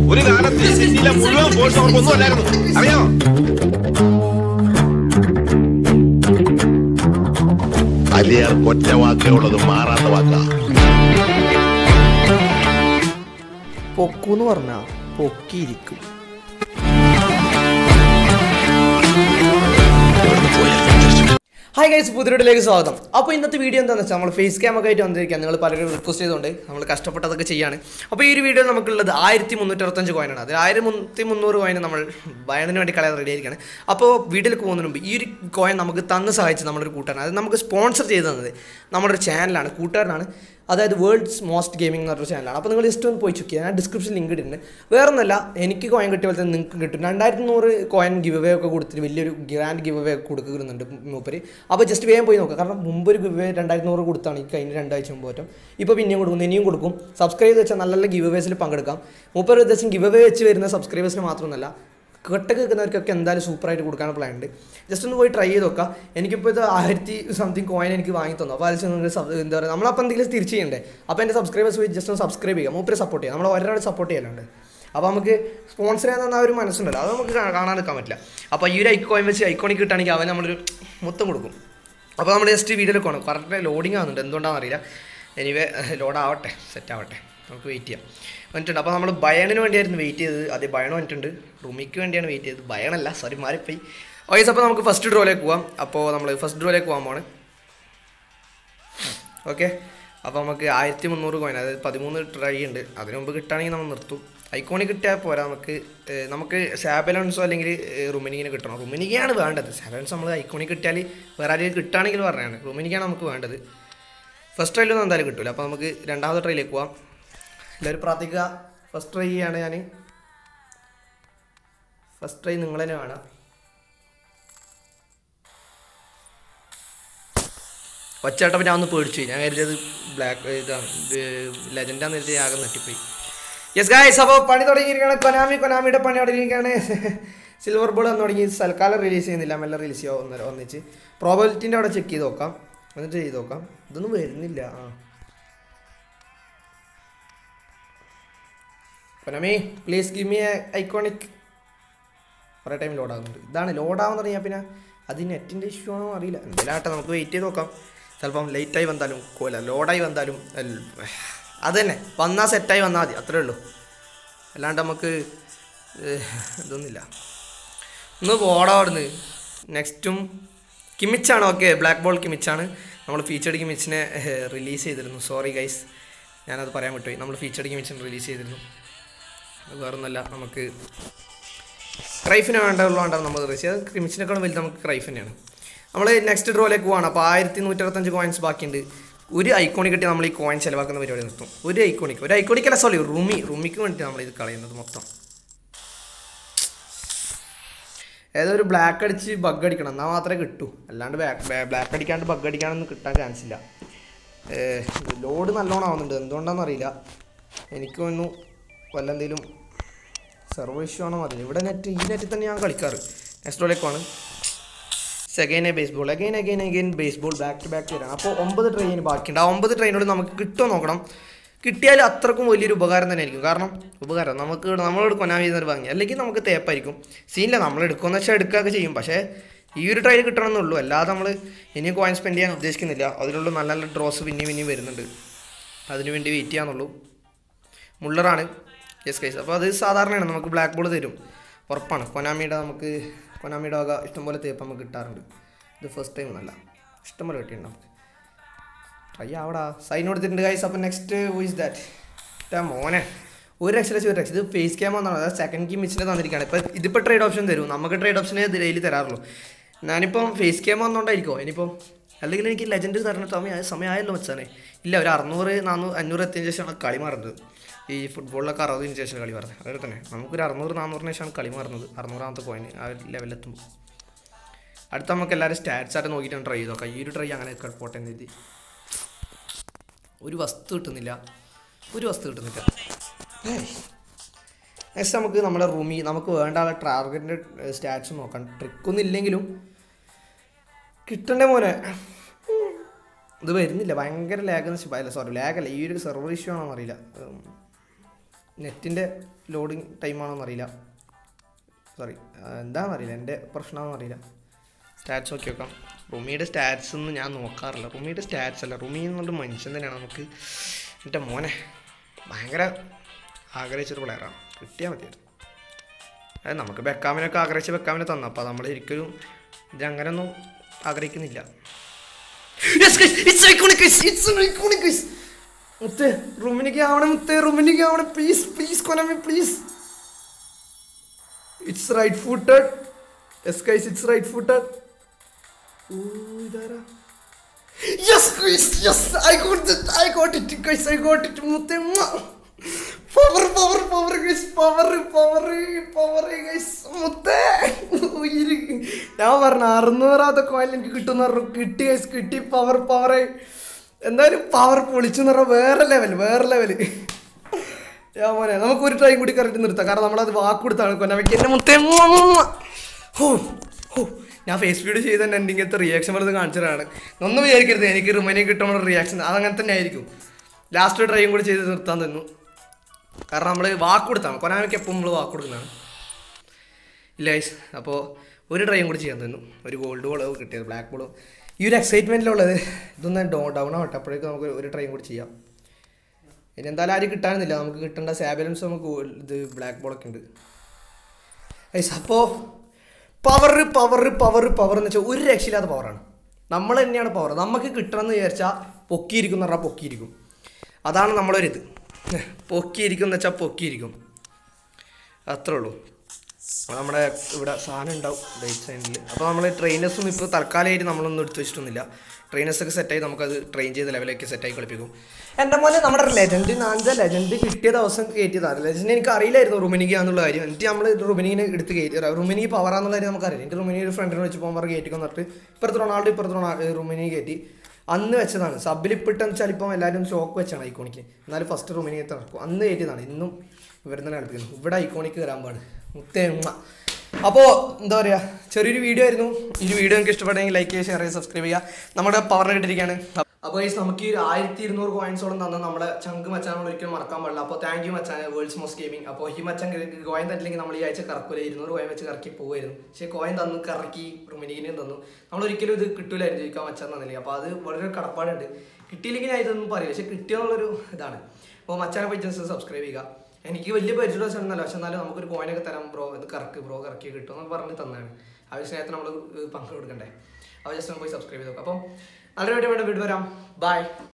ഒരു കാലത്ത് ഈ സിറ്റിയിലെ മുഴുവൻ ഫോഴ്സ് അവർക്കൊന്നും അല്ലായിരുന്നു അറിയാമോ അലിയാർ ഒറ്റ വാക്കേ ഉള്ളത് മാറാത്ത വാക്കാ പൊക്കൂന്ന് പറഞ്ഞാൽ പൊക്കിയിരിക്കും ഹായ് ഗൈസ് പുതിയൊരിലേക്ക് സ്വാഗതം അപ്പോൾ ഇന്നത്തെ വീഡിയോ എന്താണെന്ന് വെച്ചാൽ നമ്മൾ ഫേസ് ക്യാം ഒക്കെ ആയിട്ട് വന്നിരിക്കുക നിങ്ങൾ പലരും റിക്വസ്റ്റ് ചെയ്തുകൊണ്ട് നമ്മൾ കഷ്ടപ്പെട്ടതൊക്കെ ചെയ്യാണ് അപ്പോൾ ഈ ഒരു വീഡിയോ നമുക്കുള്ളത് ആയിരത്തി മുന്നൂറ്ററുപത്തഞ്ച് കോയിനാണ് അതിൽ ആയിരത്തി മുന്നൂറ് കോയിൻ നമ്മൾ ബയണിന് വേണ്ടി കളയാൻ റെഡി ആയിരിക്കുകയാണ് അപ്പോൾ വീഡിയോയിലേക്ക് പോകുന്നതിന് മുമ്പ് ഈ ഒരു കോയിൻ നമുക്ക് തന്ന് സഹായിച്ച് നമ്മുടെ ഒരു കൂട്ടുകാരൻ അത് നമുക്ക് സ്പോൺസർ ചെയ്ത് തന്നത് നമ്മുടെ ഒരു ചാനലാണ് കൂട്ടുകാരനാണ് അതായത് വേൾഡ്സ് മോസ്റ്റ് ഗെയിമിംഗ് എന്ന് പറഞ്ഞൊരു ചാനലാണ് അപ്പോൾ നിങ്ങൾ ജസ്റ്റ് ഒന്ന് പോയി ചെക്ക് ചെയ്യുക ഞാൻ ഡിസ്ക്രിപ്ഷൻ ലിങ്ക് ഇട്ടിട്ടുണ്ട് വേറെ ഒന്നല്ല എനിക്ക് കോയിൻ കിട്ടിയ പോലെ തന്നെ നിങ്ങൾക്ക് കിട്ടും രണ്ടായിരത്തി നൂറ് കോയിൻ ഗിവ് അവേ ഒക്കെ കൊടുത്തിട്ട് വലിയൊരു ഗ്രാൻഡ് ഗിവ് അവേ കൊടുക്കുന്നുണ്ട് മൂപ്പര് അപ്പോൾ ജസ്റ്റ് വേഗം പോയി നോക്കുക കാരണം മുമ്പ് ഒരു ഗിവ് അവേ രണ്ടായിരത്തി നൂറ് കൊടുത്താണ് ഈ കഴിഞ്ഞ രണ്ടാഴ്ച മുമ്പ് പറ്റും ഇപ്പോൾ പിന്നെയും കൊടുക്കും ഇനിയും കൊടുക്കും സബ്സ്ക്രൈബ് ചെയ്ത് വെച്ചാൽ നല്ല നല്ല ഗിവ് അവേസിൽ പങ്കെടുക്കാം മൂപ്പർ ഉദ്ദേശം ഗിവ് അവേ വെച്ച് വരുന്ന സബ്സ്ക്രൈബേഴ്സിന് മാത്രമൊന്നല്ല കെട്ടൊക്കെ വെക്കുന്നവർക്കൊക്കെ എന്തായാലും സൂപ്പറായിട്ട് കൊടുക്കാൻ പ്ലാൻ ഉണ്ട് ജസ്റ്റ് ഒന്ന് പോയി ട്രൈ ചെയ്ത് നോക്കാം എനിക്കിപ്പോൾ ഇത് ആയിരത്തി സംതിങ് കോയിൻ എനിക്ക് വാങ്ങി തന്നു അപ്പോൾ അതിൽ നിങ്ങൾ sub- എന്താ പറയുക നമ്മളപ്പോൾ എന്തെങ്കിലും തിരിച്ച് ചെയ്യണ്ടേ അപ്പോൾ എൻ്റെ സബ്സ്ക്രൈബേഴ്സ് പോയി ജസ്റ്റ് ഒന്ന് സബ്സ്ക്രൈബ് ചെയ്യുക മൂപ്പര് സപ്പോർട്ട് ചെയ്യുക നമ്മൾ ഒരാൾ സപ്പോർട്ട് ചെയ്യലുണ്ട് അപ്പോൾ നമുക്ക് സ്പോൺസർ ചെയ്യാൻ തന്ന ആ ഒരു മനസ്സുണ്ടല്ലോ അത് നമുക്ക് കാ- കാണാൻ നിൽക്കാൻ പറ്റില്ല അപ്പോൾ ഈ ഒരു ഐക്കോയിൻ വെച്ച് ഐക്കോണിക് കിട്ടുകയാണെങ്കിൽ അവൻ നമ്മളൊരു മൊത്തം കൊടുക്കും അപ്പോൾ നമ്മൾ ജസ്റ്റ് വീഡിയോയിൽ പോകണം കറക്റ്റ് ലോഡിങ് ആവുന്നുണ്ട് എന്തുകൊണ്ടാണെന്ന് അറിയില്ല എനിവേ ലോഡ് ആവട്ടെ സെറ്റ് ആവട്ടെ നമുക്ക് വെയിറ്റ് ചെയ്യാം വന്നിട്ടുണ്ട് അപ്പോൾ നമ്മൾ ബയണിന് വേണ്ടിയായിരുന്നു വെയിറ്റ് ചെയ്തത് അത് ബയൺ വന്നിട്ടുണ്ട് റൂമിക്ക് വേണ്ടിയാണ് വെയിറ്റ് ചെയ്തത് ബയണല്ല സോറി മാറിപ്പോയി ഓയസ് അപ്പോൾ നമുക്ക് ഫസ്റ്റ് ഡ്രോയിലേക്ക് പോവാം അപ്പോൾ നമ്മൾ ഫസ്റ്റ് ഡ്രോയിലേക്ക് പോകാൻ പോണ് ഓക്കെ അപ്പോൾ നമുക്ക് ആയിരത്തി മുന്നൂറ് കോയിൻ അതായത് പതിമൂന്ന് ട്രൈ ഉണ്ട് അതിന് മുമ്പ് കിട്ടുകയാണെങ്കിൽ നമ്മൾ നിർത്തും ഐക്കോണി കിട്ടിയാൽ പോരാ നമുക്ക് ഏഹ്, നമുക്ക് സാബലൻസോ അല്ലെങ്കിൽ റുമിനിക്കിന് കിട്ടണം റുമിനിക്കാണ് വേണ്ടത് സാബലൻസ് നമ്മൾ ഐക്കോണി കിട്ടിയാൽ വേറെ ആരെങ്കിലും കിട്ടുകയാണെങ്കിൽ പറഞ്ഞാണ് റുമിനിക്കാണ് നമുക്ക് വേണ്ടത് ഫസ്റ്റ് ട്രൈലൊന്നും എന്തായാലും കിട്ടില്ല അപ്പോൾ നമുക്ക് രണ്ടാമത്തെ ട്രൈയിലേക്ക് പോവാം എല്ലാവരും പ്രാർത്ഥിക്കുക ഫസ്റ്റ് ട്രൈ ചെയ്യാണ് ഞാൻ ഫസ്റ്റ് ട്രൈ നിങ്ങൾ തന്നെ വേണം ഒച്ചേട്ടപ്പം ഞാൻ ഒന്ന് പേടിച്ചു പോയി. ഞാൻ കരുതിയത് ബ്ലാക്ക് ഇതാണ് ലെജൻഡാന്ന് കരുതി ആകെ നെറ്റിപ്പോയി യെസ് ഗായ്സ് അപ്പോൾ പണി തുടങ്ങിയിരിക്കുകയാണ് കൊനാമി കൊനാമിയുടെ പണി തുടങ്ങിയിരിക്കുകയാണ് സിൽവർ ബോൾ വന്ന് തുടങ്ങി തൽക്കാലം റിലീസ് ചെയ്യുന്നില്ല മെല്ലെ റിലീസ് ചെയ്യാം ഒന്ന് ഒന്നിച്ച് പ്രോബിലിറ്റിൻ്റെ അവിടെ ചെക്ക് ചെയ്ത് നോക്കാം എന്നിട്ട് ചെയ്ത് നോക്കാം ഇതൊന്നും വരുന്നില്ല ആ Konami please give me iconic കുറേ ടൈം ലോഡ് ആകുന്നുണ്ട് ഇതാണ് ലോഡ് ആവുന്ന പറഞ്ഞാൽ പിന്നെ അത് നെറ്റിൻ്റെ ഇഷ്യൂ ആണോ അറിയില്ല എന്തായാലും ആട്ടെ നമുക്ക് വെയിറ്റ് ചെയ്ത് നോക്കാം ചിലപ്പം ലേറ്റായി വന്നാലും കോല ലോഡായി വന്നാലും എൽ- അത് തന്നെ വന്നാൽ സെറ്റായി വന്നാൽ മതി അത്രേ ഉള്ളൂ അല്ലാണ്ട് നമുക്ക് ഏഹ്, ഇതൊന്നുമില്ല ഒന്ന് പോടാ അവിടുന്ന് നെക്സ്റ്റും കിമിച്ചാണ് ഓക്കെ ബ്ലാക്ക് ബോൾ കിമിച്ചാണ് നമ്മൾ ഫീച്ചർഡ് കിമിച്ചിനെ റിലീസ് ചെയ്തിരുന്നു സോറി ഗൈസ് ഞാനത് പറയാൻ വിട്ടുപോയി നമ്മൾ ഫീച്ചർഡ് കിമിച്ചിനെ റിലീസ് ചെയ്തിരുന്നു അത് വേറൊന്നല്ല നമുക്ക് ക്രൈഫിന് വേണ്ടതുള്ളതുകൊണ്ടാണ് നമ്മൾ റിലീസ് ചെയ്തത് ക്രിമിച്ചിനേക്കാളും വലുത് നമുക്ക് ക്രൈഫ് തന്നെയാണ് നമ്മൾ നെക്സ്റ്റ് ഡ്രോയിലേക്ക് പോവാണ് അപ്പോൾ ആയിരത്തി നൂറ്ററുപത്തഞ്ച് കോയിൻസ് ബാക്കിയുണ്ട് ഒരു ഐക്കോണിക് കിട്ടി നമ്മൾ ഈ കോയിൻ ചിലവാക്കുന്ന പരിപാടി നിർത്തും ഒരു ഐക്കോണിക് ഒരു ഐക്കോണിക് അല്ല സോറി റൂമി റൂമിക്ക് വേണ്ടിയിട്ട് നമ്മൾ ഇത് കളയുന്നത് മൊത്തം ഏതോ ഒരു ബ്ലാക്ക് അടിച്ച് ബഗ് അടിക്കണം എന്നാൽ മാത്രമേ കിട്ടൂ അല്ലാണ്ട് ബ്ലാക്ക് അടിക്കാണ്ട് ബഗ് അടിക്കാനൊന്നും കിട്ടാൻ ചാൻസ് ഇല്ല ലോഡ് നല്ലോണം ആവുന്നുണ്ട് എന്തുകൊണ്ടാണെന്ന് അറിയില്ല എനിക്ക് തോന്നുന്നു വല്ല എന്തെങ്കിലും സെർവർ ഇഷ്യൂ ആണോ അറിയില്ല ഇവിടെ നെറ്റ് ഈ നെറ്റിൽ തന്നെ ഞാൻ കളിക്കാറ് നെക്സ്റ്റ് ബോളേക്കാണ് സെഗൈൻ base ball again again again base ball back to back വരാണ് അപ്പോൾ ഒമ്പത് ട്രെയിൻ ബാക്കിയുണ്ട് ആ ഒമ്പത് ട്രെയിനോട് നമുക്ക് കിട്ടുമോ നോക്കണം കിട്ടിയാൽ അത്രക്കും വലിയൊരു ഉപകാരം തന്നെ ആയിരിക്കും കാരണം ഉപകാരം നമുക്ക് നമ്മളോട് കൊനാൻ ചെയ്യുന്നൊരു വാങ്ങി അല്ലെങ്കിൽ നമുക്ക് തേപ്പായിരിക്കും സീനില്ല നമ്മൾ എടുക്കുമെന്ന് വെച്ചാൽ എടുക്കുകയൊക്കെ ചെയ്യും പക്ഷേ ഈ ഒരു ട്രെയിൻ കിട്ടണമെന്നുള്ളൂ അല്ലാതെ നമ്മൾ ഇനിയും കോയിൻ സ്പെൻഡ് ചെയ്യാൻ ഉദ്ദേശിക്കുന്നില്ല അതിലുള്ള നല്ല നല്ല ഡ്രോസ് പിന്നെയും പിന്നെയും വരുന്നുണ്ട് അതിനു വേണ്ടി വെയിറ്റ് ചെയ്യാന്നുള്ളൂ മുള്ളറാണ് യെസ് കൈസ് അപ്പോൾ അത് സാധാരണയാണ് നമുക്ക് ബ്ലാക്ക് ബോൾ തരും ഉറപ്പാണ് കൊനാമിയുടെ നമുക്ക് കൊനാമിയുടെ വക ഇഷ്ടംപോലെ തേപ്പ് നമുക്ക് കിട്ടാറുണ്ട് ഇത് ഫസ്റ്റ് ടൈം ഒന്നല്ല ഇഷ്ടംപോലെ കിട്ടിയിട്ടുണ്ട് നമുക്ക് ട്രൈ ആവടാ സൈൻ കൊടുത്തിട്ടുണ്ട് ഗൈസ് അപ്പോൾ നെക്സ്റ്റ് വോയിസ് ദാറ്റ് മോനെ ഒരു ലക്ഷം ലക്ഷം ഒരു ലക്ഷം ഇത് ഫേസ് ക്യാം വന്നാണ് അതായത് സെക്കൻഡ് കീ മിച്ചിനെ തന്നിരിക്കുകയാണ് ഇപ്പോൾ ഇതിപ്പോൾ ട്രേഡ് ഓപ്ഷൻ തരും നമുക്ക് ട്രേഡ് ഓപ്ഷനെ ഡെയിലി തരാറുള്ളൂ ഞാനിപ്പം ഫേസ് ക്യാം വന്നുകൊണ്ടായിരിക്കോ ഇനിയിപ്പം അല്ലെങ്കിൽ എനിക്ക് ലെജൻഡ് തരുന്ന സമയം സമയമായല്ലോ മച്ചാനെ ഇല്ല ഒരു അറുന്നൂറ് നാനൂറ് അഞ്ഞൂറ് എത്തിയതിന് ശേഷമാണ് കളി മാറുന്നത് ഈ ഫുട്ബോളിലൊക്കെ അറുപതിന് ശേഷം കളി മാറുന്നത് അതുപോലെ തന്നെ നമുക്കൊരു അറുന്നൂറ് നാനൂറിന് ശേഷമാണ് കളി മാറുന്നത് അറുന്നൂറാമത്തെ പോയിന്റ് ആ ഒരു ലെവലിലെത്തുമ്പോൾ അടുത്ത നമുക്ക് എല്ലാവരും സ്റ്റാറ്റ്സ് ആയിട്ട് നോക്കിയിട്ടാണ് ട്രൈ ചെയ്ത് നോക്കാം ഈ ഒരു ട്രൈ അങ്ങനെ പോട്ടെ എന്ന് കരുതി ഒരു വസ്തു കിട്ടുന്നില്ല ഒരു വസ്തു കിട്ടുന്നില്ല നെക്സ്റ്റ് നമുക്ക് നമ്മുടെ റൂമിൽ നമുക്ക് വേണ്ട ടാർഗറ്റിൻ്റെ സ്റ്റാറ്റ്സ് നോക്കാം ട്രിക്കൊന്നും ഇല്ലെങ്കിലും കിട്ടണ്ടേ മോനെ ഇത് വരുന്നില്ല ഭയങ്കര ലാഗ് അല്ല സോറി ലാഗ് അല്ല ഈ ഒരു സെർവർ ഇഷ്യൂ ആണോ അറിയില്ല ഉം. നെറ്റിൻ്റെ ലോഡിങ് ടൈമാണോന്ന് അറിയില്ല സോറി എന്താണെന്ന് അറിയില്ല എൻ്റെ പ്രശ്നമാണെന്ന് അറിയില്ല സ്റ്റാറ്റ്സ് നോക്കി നോക്കാം റുമിയുടെ സ്റ്റാറ്റ്സ് ഒന്നും ഞാൻ നോക്കാറില്ല റുമിയുടെ സ്റ്റാറ്റ്സ് അല്ല റുമി എന്നുകൊണ്ട് മനുഷ്യൻ തന്നെയാണ് നമുക്ക് എൻ്റെ മോനെ ഭയങ്കര ആഗ്രഹിച്ചൊരു പ്ലെയറാണ് കിട്ടിയാൽ മതിയായിരുന്നു അതായത് നമുക്ക് ബെക്കാമിനൊക്കെ ആഗ്രഹിച്ച് ബെക്കാമിനെ തന്നു അപ്പോൾ നമ്മൾ ഒരിക്കലും ഇതങ്ങനെയൊന്നും ആഗ്രഹിക്കുന്നില്ല Yes, guys, it's iconic, guys. It's an iconic, guys. മുത്തേ റൂമിലേക്ക് ആവണം മുത്തേ റൂമിലേക്ക് ആവണം please please Konami please it's right ഫുട്ടഡ് യെസ് ഗൈസ് ഇറ്റ്സ് റൈറ്റ് ഫുട്ടഡ് ഓ ഇതാരാ yes guys yes I got it I got it guys I got it മുത്തേ power power power guys power power power guys മുത്തേ ഉയിര് ഞാൻ പറഞ്ഞ അറുന്നൂറാമത്തെ coin എനിക്ക് കിട്ടുന്ന പറഞ്ഞു കിട്ടി ഗൈസ് കിട്ടി പവർ പവർ എന്തായാലും പവർ പൊളിച്ചെന്ന് പറഞ്ഞാൽ വേറെ ലെവൽ വേറെ ലെവൽ ഞാൻ മോനെ നമുക്ക് ഒരു ടൈം കൂടി കറക്റ്റ് നിർത്താം കാരണം നമ്മളത് വാക്ക് കൊടുത്താണ് കൊന്നവയ്ക്ക് എൻ്റെ മുത്തേ ഹോ ഹോ ഞാൻ ഫേസ് വീഡിയോ ചെയ്ത് തന്നെ എൻ്റെ ഇങ്ങനത്തെ റിയാക്ഷൻ വെറുതെ കാണിച്ചതാണ് ഒന്നും വിചാരിക്കരുത് എനിക്ക് റിമനി കിട്ടുമ്പോൾ റിയാക്ഷൻ അതങ്ങനെ തന്നെ ആയിരിക്കും ലാസ്റ്റ് ട്രൈയും കൂടി ചെയ്ത് നിർത്താൻ തന്നു കാരണം നമ്മൾ വാക്ക് കൊടുത്താണ് കൊനാമയ്ക്ക് എപ്പോൾ നമ്മൾ വാക്ക് കൊടുക്കുന്നതാണ് ഇല്ല ഗൈസ് അപ്പോൾ ഒരു ട്രൈയും കൂടി ചെയ്യാൻ തന്നു ഒരു ഗോൾഡ് ബോൾ കിട്ടിയത് ബ്ലാക്ക് ബോൾ ഈ ഒരു എക്സൈറ്റ്മെൻറ്റിലുള്ളത് ഇതൊന്ന് ഡോ ഡൗൺ ആവട്ടെ അപ്പോഴേക്കും നമുക്ക് ഒരു ട്രൈയും കൂടി ചെയ്യാം ഇനി എന്തായാലും ആരും കിട്ടാനില്ല നമുക്ക് കിട്ടേണ്ട സാബലൻസ് നമുക്ക് ഇത് ബ്ലാക്ക് ബോളൊക്കെ ഉണ്ട് ഗൈസ് അപ്പോൾ പവർ പവർ പവർ പവർ എന്ന് വെച്ചാൽ ഒരു രക്ഷയില്ലാത്ത പവറാണ് നമ്മൾ തന്നെയാണ് പവർ നമുക്ക് കിട്ടണമെന്ന് വിചാരിച്ചാൽ പൊക്കിയിരിക്കും എന്ന് പറഞ്ഞാൽ പൊക്കിയിരിക്കും അതാണ് നമ്മളൊരിത് പൊക്കിയിരിക്കും എന്ന് വെച്ചാൽ പൊക്കിയിരിക്കും അത്രേ ഉള്ളൂ നമ്മുടെ ഇവിടെ സാധനം ഉണ്ടാവും റൈറ്റ് സൈഡിൽ അപ്പോൾ നമ്മൾ ട്രെയിനേഴ്സൊന്നും ഇപ്പോൾ തൽക്കാലമായിട്ട് നമ്മളൊന്നും എടുത്ത് വെച്ചിട്ടൊന്നുമില്ല ട്രെയിനേഴ്സൊക്കെ സെറ്റായി നമുക്കത് ട്രെയിൻ ചെയ്ത ലെവലിലേക്ക് സെറ്റായി കളിപ്പിക്കും എൻ്റെ മോനെ നമ്മുടെ ലെജൻഡ് നാഞ്ച ലെജൻഡ് കിട്ടിയ ദിവസം കയറ്റിയതാണ് ലെജൻഡ് എനിക്ക് അറിയില്ലായിരുന്നു റുമിനിക്ക് എന്നുള്ള കാര്യം എന്നിട്ട് നമ്മൾ റുമിനിനെ എടുത്ത് കയറ്റി റുമിനിക്ക് പവറാന്നുള്ള കാര്യം നമുക്കറിയാം എനിക്ക് റുമിനി ഒരു ഫ്രണ്ടിനെ വെച്ച് പോകുമ്പോൾ കയറ്റിക്കൊന്ന് പറഞ്ഞിട്ട് ഇപ്പുറത്ത് റൊണാൾഡോ ഇപ്പുറത്ത് റൊണാൾഡോ റുമിനി കയറ്റി അന്ന് വെച്ചതാണ് സബിൽ ഇപ്പിട്ടെന്ന് വെച്ചാൽ ഇപ്പം എല്ലാവരും ഷോക്ക് വെച്ചാണ് ഐക്കോണിക്ക് എന്നാലും ഫസ്റ്റ് റൂമിനെ നടക്കും അന്ന് കയറ്റിയതാണ് ഇന്നും ഇവിടെ തന്നെ കളിപ്പിക്കുന്നു ഇവിടെ ഐക്കോണിക്ക് വരാൻ പാട് മുത്തേ ഉമ്മ അപ്പോൾ എന്താ പറയുക ചെറിയൊരു വീഡിയോ ആയിരുന്നു ഈ വീഡിയോ നിങ്ങൾക്ക് ഇഷ്ടപ്പെട്ടെങ്കിൽ ലൈക്ക് ചെയ്യുക ഷെയർ ചെയ്യുക സബ്സ്ക്രൈബ് ചെയ്യുക നമ്മുടെ പവറിന് കിട്ടിയിരിക്കുകയാണ് അപ്പോൾ ഗൈസ് നമുക്ക് ഈ ആയിരത്തി ഇരുന്നൂറ് കോയിൻസോളം തന്ന നമ്മുടെ ചങ്ക് മച്ചാൻ നമ്മൾ ഒരിക്കലും മറക്കാൻ പാടില്ല അപ്പോൾ താങ്ക് യു മച്ചാൻ വേൾഡ്സ് മോസ്റ്റ് ഗെയിമിംഗ് അപ്പോൾ ഈ മച്ചാൻ കോയിൻ തന്നില്ലെങ്കിൽ നമ്മൾ ഈ ആഴ്ച കറക്കൂല ഇരുന്നൂറ് കോയിൻ വെച്ച് കറക്കി പോകുമായിരുന്നു പക്ഷേ കോയിൻ തന്നു കറക്കി റുമിനിക്കിനും തന്നു നമ്മൾ ഒരിക്കലും ഇത് കിട്ടൂലായിരുന്നു ചോദിക്കാൻ മച്ചാൻ തന്നില്ല അപ്പോൾ അത് വളരെ കടപ്പാടുണ്ട് കിട്ടിയില്ലെങ്കിൽ ഞാൻ ഇതൊന്നും പറയില്ല പക്ഷേ കിട്ടിയെന്നുള്ളൊരു ഇതാണ് അപ്പോൾ മച്ചാനെ പറ്റി സബ്സ്ക്രൈബ് ചെയ്യുക എനിക്ക് വലിയ പരിചയം ഒന്നല്ല പക്ഷെ എന്നാലും നമുക്കൊരു കോയിനൊക്കെ തരാം ബ്രോ ഇത് കറക്ക് ബ്രോ കറക്കി കിട്ടും എന്ന് പറഞ്ഞ് തന്നാണ് ആ ഒരു സ്നേഹത്തിന് നമ്മൾ പങ്ക് കൊടുക്കണ്ടേ അപ്പോൾ ജസ്റ്റ് ഒന്ന് പോയി സബ്സ്ക്രൈബ് ചെയ്ത് നോക്കാം അപ്പം നല്ലൊരു വീഡിയോ വീണ്ടും വരാം ബൈ